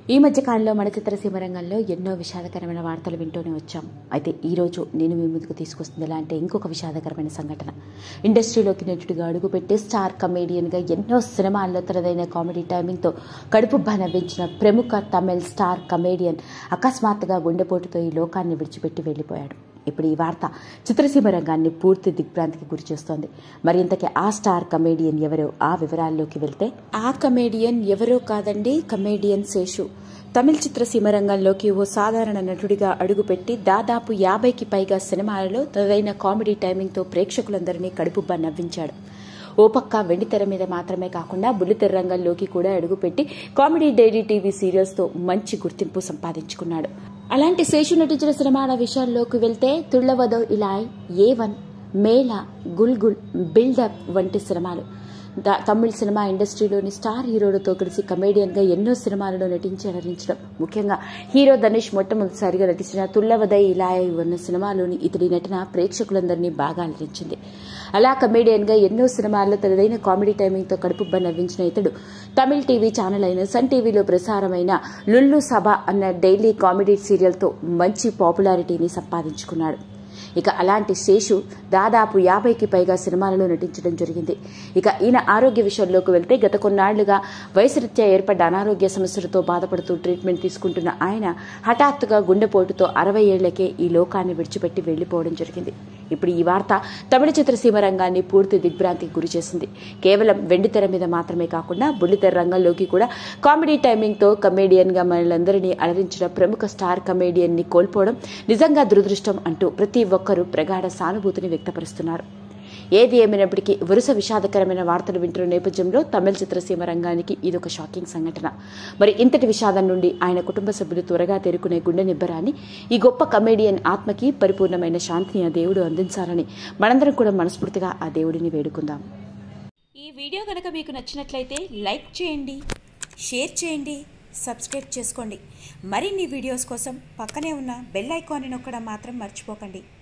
ఈ మధ్య కాలంలో మన చిత్రసీమ రంగంలో ఎన్నో విషాదకరమైన వార్తలు వింటూనే వచ్చాం అయితే ఈ రోజు నేను మీ ముందుకు తీసుకొస్తుంది ఎలా అంటే ఇంకొక విషాదకరమైన సంఘటన ఇండస్ట్రీలోకి నటుడిగా అడుగుపెట్టి స్టార్ కమేడియన్గా ఎన్నో సినిమాల్లో తనదైన కామెడీ టైమింగ్తో కడుపుబ్బా నవ్వించిన ప్రముఖ తమిళ్ స్టార్ కమేడియన్ అకస్మాత్తుగా గుండెపోటుతో ఈ లోకాన్ని విడిచిపెట్టి వెళ్ళిపోయాడు ఇప్పుడు ఈ వార్త చిత్రసీమ రంగాన్ని పూర్తి దిగ్భ్రాంతికి గురి చేస్తోంది మరి ఇంతకీ ఆ స్టార్ కమేడియన్ ఎవరో ఆ వివరాల్లోకి వెళ్తే ఆ కమేడియన్ ఎవరో కాదండి కమేడియన్ శేషు తమిళ చిత్రసీమ రంగంలోకి ఓ సాధారణ నటుడిగా అడుగుపెట్టి దాదాపు యాభైకి పైగా సినిమాలలో తనదైన కామెడీ టైమింగ్తో ప్రేక్షకులందరినీ కడుపుబ్బా నవ్వించాడు ఓ పక్క వెండితెర మీద మాత్రమే కాకుండా బుల్లితెర రంగంలోకి కూడా అడుగుపెట్టి కామెడీ డైరీ టీవీ సీరియల్స్తో మంచి గుర్తింపు సంపాదించుకున్నాడు అలాంటి శేషు నటించిన సినిమాల విషయాల్లోకి వెళ్తే తుళ్ళవదో ఇలాయ్ ఏ వన్ మేళ గుల్గుల్ బిల్డప్ వంటి సినిమాలు ద- తమిళ సినిమా ఇండస్ట్రీలోని స్టార్ హీరోలతో కలిసి కమేడియన్గా ఎన్నో సినిమాలలో నటించి అలరించడం ముఖ్యంగా హీరో ధనుష్ మొట్టమొదటిసారిగా నటించిన తుల్లవదై ఇలాయ్ ఉన్న సినిమాలోని ఇతడి నటన ప్రేక్షకులందరినీ బాగా అలరించింది అలా కమేడియన్గా ఎన్నో సినిమాల్లో తనదైన కామెడీ టైమింగ్తో కడుపుబ్బ నవ్వించిన ఇతడు తమిళ టీవీ ఛానల్ అయిన సన్ టీవీలో ప్రసారమైన లుల్లు సభ అన్న డైలీ కామెడీ సీరియల్తో మంచి పాపులారిటీని సంపాదించుకున్నాడు ఇక అలాంటి శేషు దాదాపు యాభైకి పైగా సినిమాలలో నటించడం జరిగింది ఇక ఈయన ఆరోగ్య విషయంలోకి వెళ్తే గత కొన్నాళ్లుగా వయసురీత్యా ఏర్పడ్డ అనారోగ్య సమస్యలతో బాధపడుతూ ట్రీట్మెంట్ తీసుకుంటున్న ఆయన హఠాత్తుగా గుండెపోటుతో అరవై ఏళ్లకే ఈ లోకాన్ని విడిచిపెట్టి వెళ్లిపోవడం జరిగింది ఇప్పుడు ఈ వార్త తమిళ చిత్రసీమ రంగాన్ని పూర్తి దిగ్భ్రాంతికి గురి చేసింది కేవలం వెండితెర మీద మాత్రమే కాకుండా బుల్లితెర రంగంలోకి కూడా కామెడీ టైమింగ్తో కమేడియన్గా మనలందరినీ అలరించిన ప్రముఖ స్టార్ కమేడియన్ని కోల్పోవడం నిజంగా దురదృష్టం అంటూ ప్రతి ఒక్కరూ ప్రగాఢ సానుభూతిని వ్యక్తపరుస్తున్నారు ఏది ఏమైనప్పటికీ వరుస విషాదకరమైన వార్తలు వింటున్న నేపథ్యంలో తమిళ చిత్రసీమ రంగానికి ఇదొక షాకింగ్ సంఘటన మరి ఇంతటి విషాదం నుండి ఆయన కుటుంబ సభ్యులు త్వరగా తేరుకునే గుండె నిబ్బరాన్ని ఈ గొప్ప కమేడియన్ ఆత్మకి పరిపూర్ణమైన శాంతిని ఆ దేవుడు అందించాలని మనందరం కూడా మనస్ఫూర్తిగా ఆ దేవుడిని వేడుకుందాం ఈ వీడియో కనుక మీకు నచ్చినట్లయితే లైక్ చేయండి షేర్ చేయండి సబ్స్క్రైబ్ చేసుకోండి మరిన్ని వీడియోస్ కోసం పక్కనే ఉన్న బెల్ ఐకాన్ని నొక్కడం మాత్రం మర్చిపోకండి